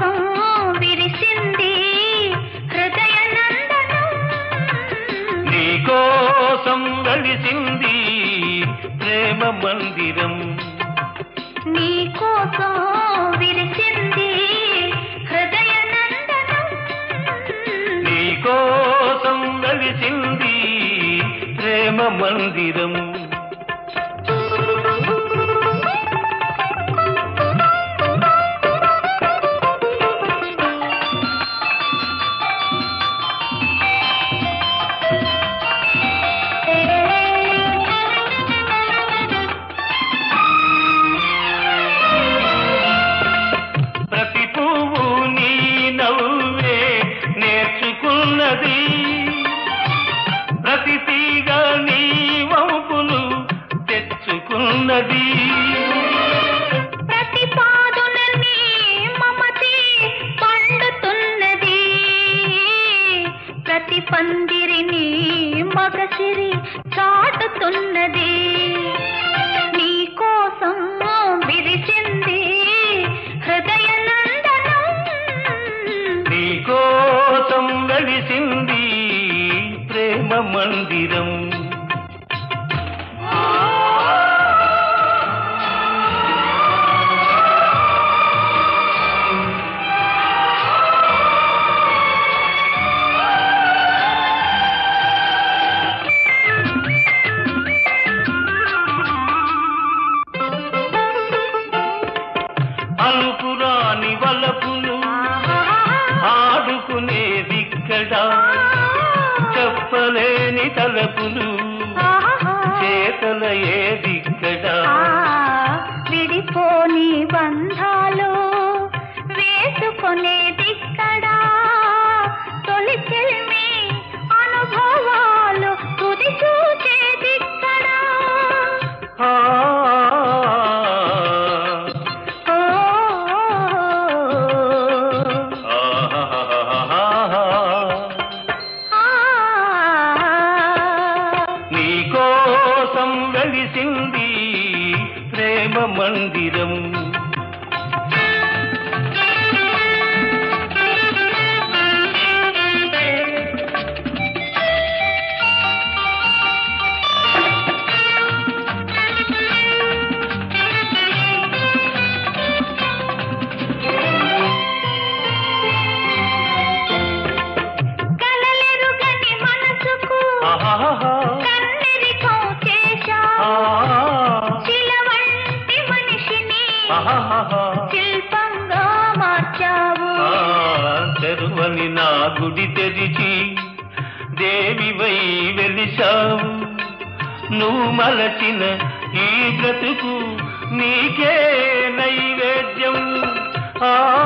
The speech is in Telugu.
కోసం విరిసింది హృదయ నందనం నీ కోసం వెలిసింది ప్రేమ మందిరం నీ కోసం విరిసింది హృదయ నందనం నీ కోసం వెలిసింది ప్రేమ మందిరం ప్రతి పువ్వు నీ నవ్వే నేర్చుకున్నది ప్రతి తీగ నీ వంపులు తెచ్చుకున్నది ప్రతి పాదున నీ మమతే పండుతున్నది ప్రతి పందిరిని మగసిరి చాటుతున్నది నీ కోసం విరిచింది హృదయ నందనం నీ కోసం వెలిసింది ప్రేమ మందిరం అలుపురాని వలపులు ఆడుకునేదిక్కడ చెప్పలేని తలపులు చేతల ఏదిక్కడ విడిపోని బంధాలు వేసుకునేదిక్కడా తొలి చెల్మి అనుభవాలు తుది చూచేదిక్కడా ఆ, ఓ, ఆహాహాహాహా. ఆ, నీ కోసం వెలిసింది ప్రేమ మందిరం కలలెరుగని మనసుకు ఆహాహా. కన్నెరికం చేశావు ఆ, శిల వంటి మనిషిని ఆహాహా. శిల్పంగా మార్చావు ఆ, తెరువని నా గుడి తెరిచి దేవివై వెలిశావు నువ్వు మలచిన ఈ బ్రతుకు నీకే నైవేద్యం ఆ